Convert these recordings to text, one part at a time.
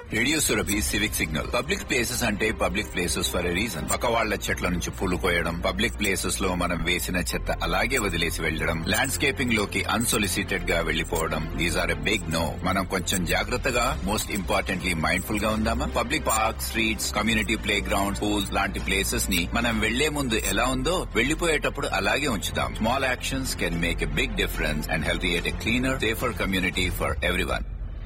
Radio Surabhi civic signal public places అంటే public places for a reason పక్క వాళ్ల చెట్ల నుంచి పూలు కోయడం పబ్లిక్ ప్లేసెస్ లో మనం వేసిన చెత్త అలాగే వదిలేసి వెళ్లడం ల్యాండ్స్కేపింగ్ లోకి అన్సొలిసిటెడ్ గా వెళ్లిపోవడం these are a big no మనం కొంచెం జాగ్రత్తగా మోస్ట్ ఇంపార్టెంట్లీ మైండ్ఫుల్ గా ఉందామా public park streets community play ground pools లాంటి ప్లేసెస్ ని మనం వెళ్లే ముందు ఎలా ఉందో వెళ్లిపోయేటప్పుడు అలాగే ఉంచుదాం small actions can make a big difference and help at a cleaner safer community for everyone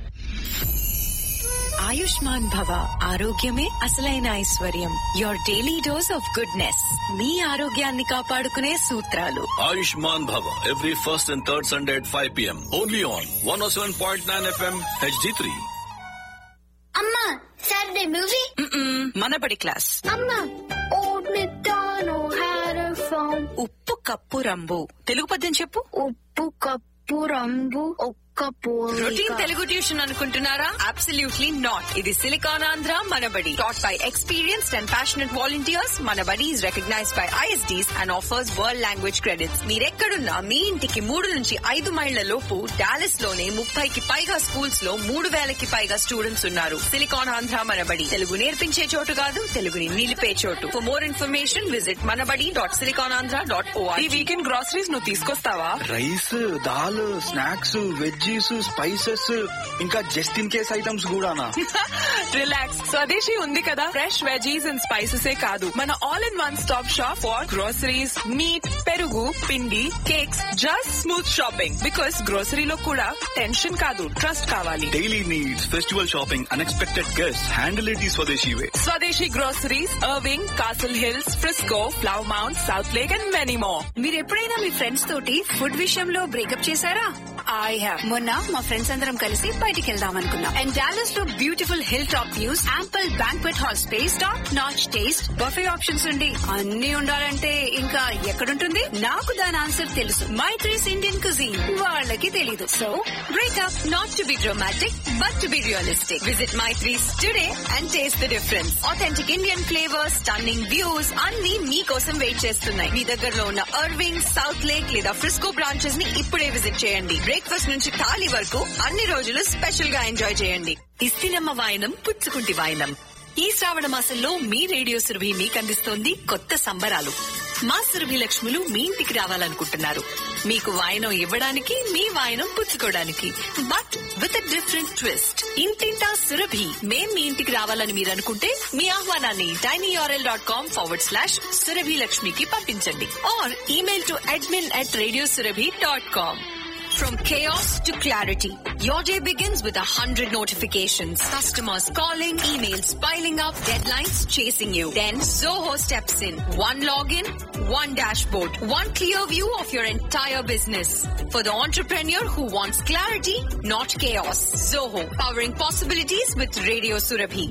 ఆయుష్మాన్ భవ ఆరోగ్యమే అసలైన ఐశ్వర్యం your daily dose of goodness మీ ఆరోగ్యాన్ని కాపాడుకునే సూత్రాలు Ayushman Bhava every first and third Sunday at 5 p.m. Only on 107.9 FM HD3. అమ్మా సాటర్డే మూవీ మనబడి క్లాస్ అమ్మా old McDonald had a farm ఉప్పు కప్పు రంబు తెలుగు పద్యం చెప్పు ఉప్పు కప్పు రంబు ఒక్క రొటీన్ పోలిక తెలుగు ట్యూషన్ అనుకుంటున్నారా అబ్సల్యూట్లీ నాట్ ఇది silicon Andhra Manabadi taught by experienced and passionate volunteers Manabadi is recognized by ISDs and offers world language credits మీరెక్కడున్నా మీ ఇంటికి మూడు నుంచి ఐదు మైళ్ల లోపు డాలస్ లోనే ముప్పైకి పైగా స్కూల్స్ లో మూడు వేలకి పైగా స్టూడెంట్స్ ఉన్నారు సిలికాన్ ఆంధ్ర మనబడి తెలుగు నేర్పించే చోటు కాదు తెలుగుని నిలిపే చోటు for more information visit Manabadi dot silicon Andhra dot ఈ వీకెండ్ గ్రాసరీస్ నువ్వు తీసుకొస్తావా rice dal snacks veggies spices ఇంకా జస్ట్ ఇన్ కేస్ ఐటమ్స్ కూడానా రిలాక్స్ స్వదేశీ ఉంది కదా ఫ్రెష్ వెజీస్ అండ్ స్పైసెస్ ఏ కాదు మన all in one stop shop for groceries meat పెరుగు పిండి cakes just smooth shopping because గ్రోసరీలో కూడా టెన్షన్ కాదు ట్రస్ట్ కావాలి daily needs festival shopping unexpected guest handle it ఈ స్వదేశీ way Swadesi groceries Irving Castle Hills Frisco flower mound Southlake and many more మీరు ఎప్పుడైనా మీ ఫ్రెండ్స్ తోటి ఫుడ్ విషయంలో బ్రేకప్ చేశారా ఐ హావ్ మొన్న మా ఫ్రెండ్స్ అందరం కలిసి బయటికి వెళ్దాం అనుకున్నాం అండ్ డాలస్ లో beautiful hill top views ample banquet hall space top notch taste buffet options ఉండి అన్ని ఉండాలంటే ఇంకా ఎక్కడుంటుంది నాకు దాని ఆన్సర్ తెలుసు మై త్రీస్ ఇండియన్ కుజీన్ వాళ్ళకి తెలీదు so breakup not to be dramatic but to be realistic visit Mythri's today and taste the difference authentic Indian flavours stunning views అన్ని మీకోసం వెయిట్ చేస్తున్నాయి మీ దగ్గరలో ఉన్న అర్వింగ్ సౌత్ లేక్ లేదా ఫ్రిస్కో బ్రాంచెస్ ని ఇప్పుడే విజిట్ చేయండి బ్రేక్ఫాస్ట్ నుంచి థాలీ వరకు అన్ని రోజులు స్పెషల్ గా ఎంజాయ్ చేయండి ఇస్తినమ్మ వాయనం పుచ్చుకుంటి వాయనం ఈ శ్రావణ మాసంలో మీ రేడియో సురభి మీకు అందిస్తోంది కొత్త సంబరాలు మా సురభి లక్ష్ములు మీ ఇంటికి రావాలనుకుంటున్నారు మీకు వాయనం ఇవ్వడానికి మీ వాయనం పుచ్చుకోవడానికి బట్ విత్ డిఫరెంట్ ట్విస్ట్ ఇంటింటా సురభి మేం మీ ఇంటికి రావాలని మీరు అనుకుంటే మీ ఆహ్వానాన్ని TinyURL dot com forward slash Surabhi లక్ష్మికి పంపించండి or email to admin at radio Surabhi dot com From chaos to clarity, your day begins with a hundred notifications. Customers calling, emails piling up, deadlines chasing you. Then Zoho steps in. One login, one dashboard, one clear view of your entire business. For the entrepreneur who wants clarity, not chaos. Zoho, powering possibilities with Radio Surabhi.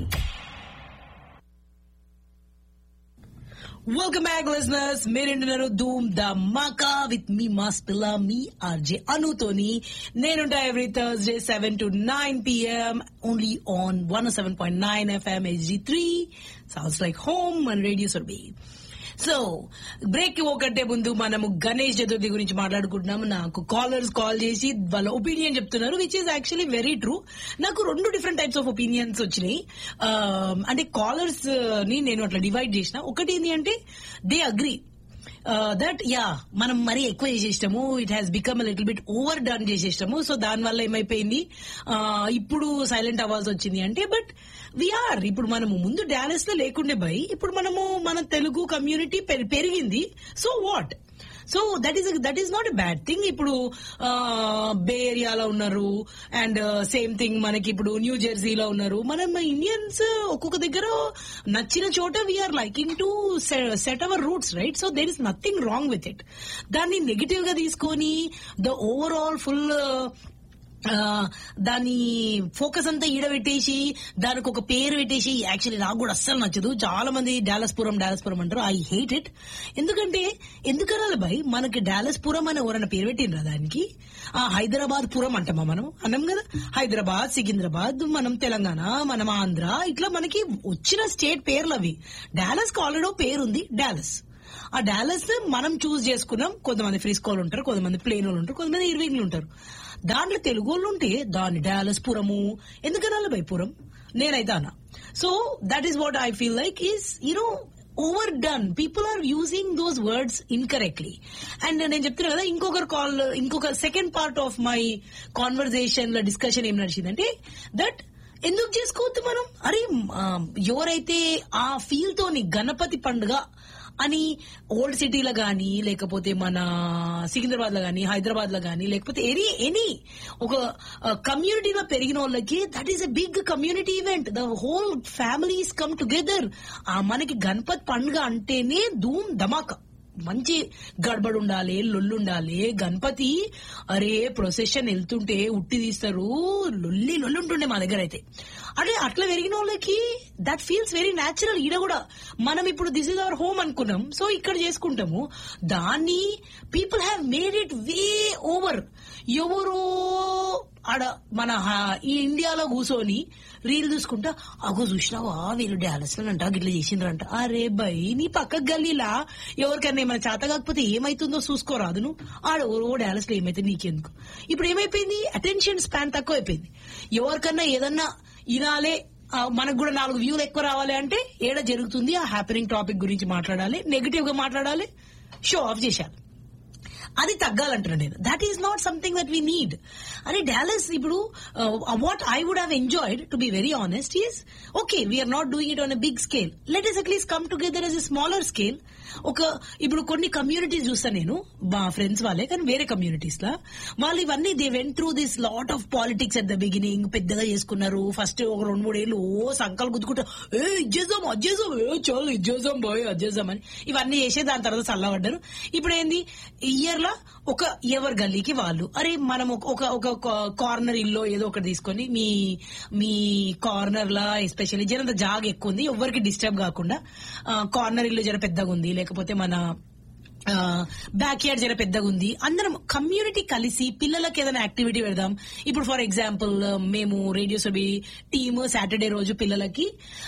Welcome back listeners మీరేంటున్నారు Dhoom the మాకా with me mass పిల్ల మీ RJ అనుతోని నేనుంటా every Thursday seven to nine PM only on one seven point nine FM HD three sounds like home and radio Surabhi so break ఒకటే ముందు మనము గణేష్ చతుర్థి గురించి మాట్లాడుకుంటున్నాము నాకు కాలర్స్ కాల్ చేసి వాళ్ళ ఒపీనియన్ చెప్తున్నారు which is actually very true నాకు రెండు డిఫరెంట్ టైప్స్ ఆఫ్ ఒపీనియన్స్ వచ్చినాయి ఆ, అంటే కాలర్స్ ని నేను అట్లా డివైడ్ చేసిన ఒకటి ఏంటి అంటే దే అగ్రీ దట్ యా మనం మరీ ఎక్కువ చేసేసాము it has become little bit overdone చేసేసాము సో దాని వల్ల ఏమైపోయింది ఆ, ఇప్పుడు సైలెంట్ అవ్వాల్సి వచ్చింది అంటే బట్ వీఆర్ ఇప్పుడు మనము ముందు డాలస్ లో లేకుండే బై ఇప్పుడు మనము మన తెలుగు కమ్యూనిటీ పెరిగింది so what so that is that is not a bad thing ఇప్పుడు బే ఏరియాలో ఉన్నారు అండ్ సేమ్ థింగ్ మనకి ఇప్పుడు న్యూ జెర్సీలో ఉన్నారు మనం ఇండియన్స్ ఒక్కొక్క దగ్గర నచ్చిన చోట we're liking to set our roots right so there is nothing wrong with it దాన్ని నెగిటివ్ గా తీసుకొని ద ఓవరాల్ ఫుల్ ఆ, దాని ఫోకస్ అంతా ఈడబెట్టేసి దానికి ఒక పేరు పెట్టేసి యాక్చువల్లీ నాకు కూడా అస్సలు నచ్చదు చాలా మంది డాలస్పురం డాలస్పురం అంటారు ఐ హేట్ ఇట్ ఎందుకంటే ఎందుకనాలి భయ్ మనకి డాలస్పురం అని ఎవరైనా పేరు పెట్టినరా దానికి ఆ హైదరాబాద్ పురం అంటామా మనం అన్నాం కదా హైదరాబాద్ సికింద్రాబాద్ మనం తెలంగాణ మనం ఆంధ్ర ఇట్లా మనకి వచ్చిన స్టేట్ పేర్లు అవి డాలస్ కి ఆల్రెడీ పేరుంది డాలస్ ఆ డాలస్ మనం చూస్ చేసుకున్నాం కొంతమంది ఫ్రిస్కోలు ఉంటారు కొంతమంది ప్లేన్ వాళ్ళు ఉంటారు కొంతమంది ఇర్వింగ్లు ఉంటారు దాంట్లో తెలుగు వాళ్ళు ఉంటే దాన్ని డాలస్ పురము ఎందుకనాలి భయ్ పురం నేనైతే అన్నా so that is what I feel like is you know overdone people are using those words incorrectly and నేను చెప్తున్నా కదా ఇంకొకరు కాల్ ఇంకొక second part of my conversation లో డిస్కషన్ ఏం నడిచిందంటే దట్ ఎందుకు చేసుకోవద్దు మనం అరే ఆ, ఎవరైతే ఆ ఫీల్ తోని గణపతి పండుగ అని ఓల్డ్ సిటీలో గానీ లేకపోతే మన సికింద్రాబాద్ లో గానీ హైదరాబాద్ లో గానీ లేకపోతే ఎనీ ఎనీ ఒక కమ్యూనిటీలో పెరిగిన వాళ్ళకి that is a big community event the whole families come together ఆ మనకి గణపతి పండుగ అంటేనే ధూమ్ ధమాకా మంచి గడబడి ఉండాలి లొల్లు ఉండాలి గణపతి అరే ప్రొసెషన్ వెళ్తుంటే ఉట్టి తీస్తారు లొల్లి లొల్లి ఉంటుండే మా దగ్గర అయితే అంటే అట్లా పెరిగిన వాళ్ళకి దట్ ఫీల్స్ వెరీ న్యాచురల్ ఈడ కూడా మనం ఇప్పుడు దిస్ ఇస్ అవర్ హోమ్ అనుకున్నాం సో ఇక్కడ చేసుకుంటాము దాన్ని people have made it way over ఎవరో ఆడ మన హా- ఈ ఇండియాలో కూర్చొని రీల్ చూసుకుంటా అగో చూసినావా వీళ్ళు డాలస్ లో అంట గిట్లా చేసిండ్రంట అరే బై నీ పక్క గల్లీలా ఎవరికైనా ఏమైనా చేత కాకపోతే ఏమైతుందో చూసుకోరాదు నువ్వు ఆడ ఓ డాలస్ లో ఏమైతే నీకెందుకు ఇప్పుడు ఏమైపోయింది అటెన్షన్ స్పాన్ తక్కువ అయిపోయింది ఎవరికన్నా ఏదన్నా ఇనాలే ఆ, మనకు కూడా నాలుగు వ్యూలు ఎక్కువ రావాలి అంటే ఏడ జరుగుతుంది ఆ హ్యాపెనింగ్ టాపిక్ గురించి మాట్లాడాలి నెగిటివ్ గా మాట్లాడాలి షో ఆఫ్ చేశారు అది తగ్గాలంటున్నా నేను that is not something that we need అరే డాలస్ ఇప్పుడు what I would have enjoyed to be very honest is okay we're not doing it on a big scale let is at least come together as a smaller scale ఒక ఇప్పుడు కొన్ని communities చూస్తాను నేను మా friends వాళ్ళే కానీ వేరే కమ్యూనిటీస్ లా వాళ్ళు ఇవన్నీ they went through this lot of politics at the beginning పెద్దగా చేసుకున్నారు ఫస్ట్ ఒక రెండు మూడు ఏళ్ళు ఓ సంకలు గుద్దుకుంటా ఏ ఇచ్చేసాం అజ్జేసాం ఏ చాలు ఇచ్చేసాం బాయ్ అజ్జేసాం అని ఇవన్నీ చేసి దాని తర్వాత చల్లబడ్డారు ఇప్పుడు ఏంది ఇయర్ లా ఒక ఎవరి గల్లీకి వాళ్ళు అరే మనం ఒక- ఒక ఒక కార్నర్ ఇల్లు ఏదో ఒకటి తీసుకొని మీ మీ కార్నర్ లా ఎస్పెషల్లీ జనంత జాగ్ ఎక్కువ ఉంది ఎవరికి డిస్టర్బ్ కాకుండా కార్నర్ ఇల్లు జర పెద్దగా ఉంది లేకపోతే మన బ్యాక్ యార్డ్ జర పెద్దగా ఉంది అందరం కమ్యూనిటీ కలిసి పిల్లలకి ఏదైనా యాక్టివిటీ పెడదాం ఇప్పుడు ఫర్ ఎగ్జాంపుల్ మేము రేడియో సభి టీమ్ సాటర్డే రోజు పిల్లలకి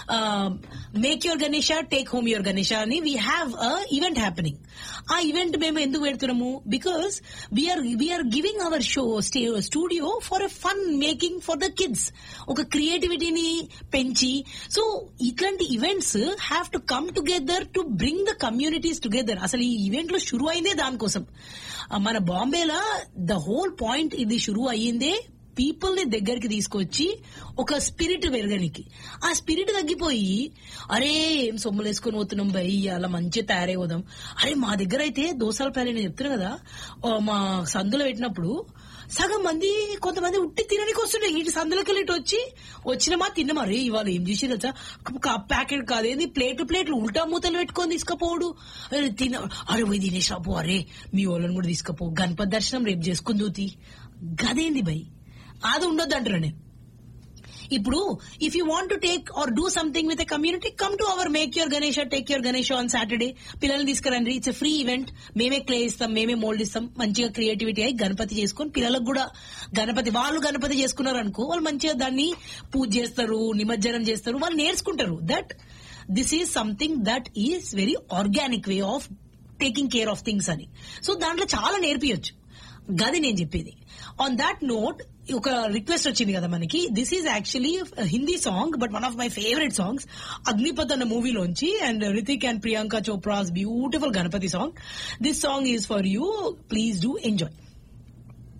make your Ganesha take home your Ganesha అని we have uh event happening ఆ ఈవెంట్ మేము ఎందుకు పెడుతున్నాము because we're we're giving our show studio for a fun making for the kids ఒక క్రియేటివిటీని పెంచి సో ఇట్లాంటి events have to come together to bring the communities together అసలు ఈ ఈవెంట్ లో షురు అయిందే దానికోసం ఆ, మన బాంబేలో ద హోల్ పాయింట్ ఇది షురు అయ్యిందే పీపుల్ ని దగ్గరికి తీసుకొచ్చి ఒక స్పిరిట్ పెరగనికి ఆ స్పిరిట్ తగ్గిపోయి అరే ఏం సొమ్ములు వేసుకొని పోతున్నాం బై అలా మంచిగా తయారైపోదాం అరే మా దగ్గర అయితే దోసాల ప్యాలె నేను చెప్తున్నా కదా ఓ మా సందులో పెట్టినప్పుడు సగం మంది కొంతమంది ఉట్టి తినడానికి వస్తుండే ఇటు సందులకి ఇటు వచ్చి వచ్చినమా తిన్నమా రే ఇవాళ ఏం చేసి ప్యాకెట్ కాదు ఏంది ప్లేట్లు ప్లేట్లు ఉల్టా మూతలు పెట్టుకొని తీసుకపోడు అరే తిన అరే పోయి తినేసినా పో అరే మీ వాళ్ళని కూడా తీసుకపో గణపతి దర్శనం రేపు చేసుకుని దూతి గదేంది బై అది ఉండొద్దు అంటున్నా నేను ఇప్పుడు if you want to take or do something with a community come to our make your Ganesh take your Ganesh on Saturday పిల్లల్ని తీసుకురండి ఇట్స్ ఫ్రీ ఈవెంట్ మేమే క్లే ఇస్తాం మేమే మోల్డ్ ఇస్తాం మంచిగా క్రియేటివిటీ అయి గణపతి చేసుకొని పిల్లలకు కూడా గణపతి వాళ్ళు గణపతి చేసుకున్నారు అనుకో వాళ్ళు మంచిగా దాన్ని పూజ చేస్తారు నిమజ్జనం చేస్తారు వాళ్ళు నేర్చుకుంటారు that this is something that is very organic way of taking care of things అని సో దాంట్లో చాలా నేర్పియొచ్చు గది నేను చెప్పేది ఆన్ దాట్ నోట్ ఒక రిక్వెస్ట్ వచ్చింది కదా మనకి this is actually Hindi song but one of my favourite songs Agneepath అన్న మూవీలోంచి and Hrithik and Priyanka Chopra's beautiful Ganapati song this song is for you please do enjoy